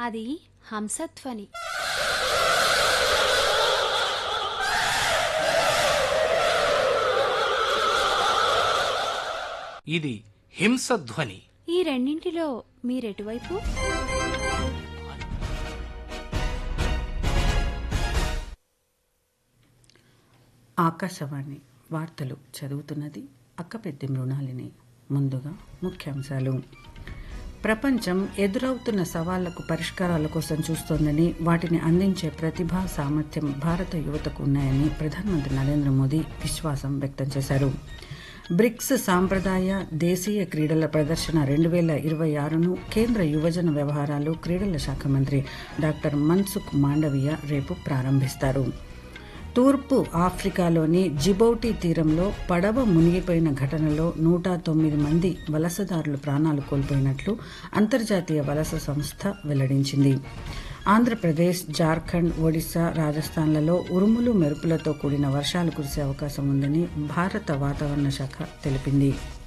అది హంసధ్వని ఇది హింసధ్వని ఈ రెండింటిలో మీరెటువైపు ఆకాశవాణి వార్తలు చదువుతున్నది అక్కపెద్ది మృణాలిని ముందుగా ముఖ్యాంశాలు ప్రపంచం ఎదురవుతున్న సవాళ్లకు పరిష్కారాల కోసం చూస్తోందని వాటిని అందించే ప్రతిభ సామర్థ్యం భారత యువతకు ఉన్నాయని ప్రధానమంత్రి నరేంద్ర మోదీ విశ్వాసం వ్యక్తం చేశారు బ్రిక్స్ సాంప్రదాయ దేశీయ క్రీడల ప్రదర్శన రెండు వేల ఇరవై ఆరును కేంద్ర యువజన వ్యవహారాలు క్రీడల శాఖ మంత్రి డాక్టర్ మన్సుఖ్ మాండవీయ రేపు ప్రారంభిస్తారు తూర్పు ఆఫ్రికాలోని జిబౌటి తీరంలో పడవ మునిగిపోయిన ఘటనలో నూట తొమ్మిది మంది వలసదారులు ప్రాణాలు కోల్పోయినట్లు అంతర్జాతీయ వలస సంస్థ వెల్లడించింది ఆంధ్రప్రదేశ్ జార్ఖండ్ ఒడిశా రాజస్థాన్లలో ఉరుములు మెరుపులతో కూడిన వర్షాలు కురిసే అవకాశం ఉందని భారత వాతావరణ శాఖ తెలిపింది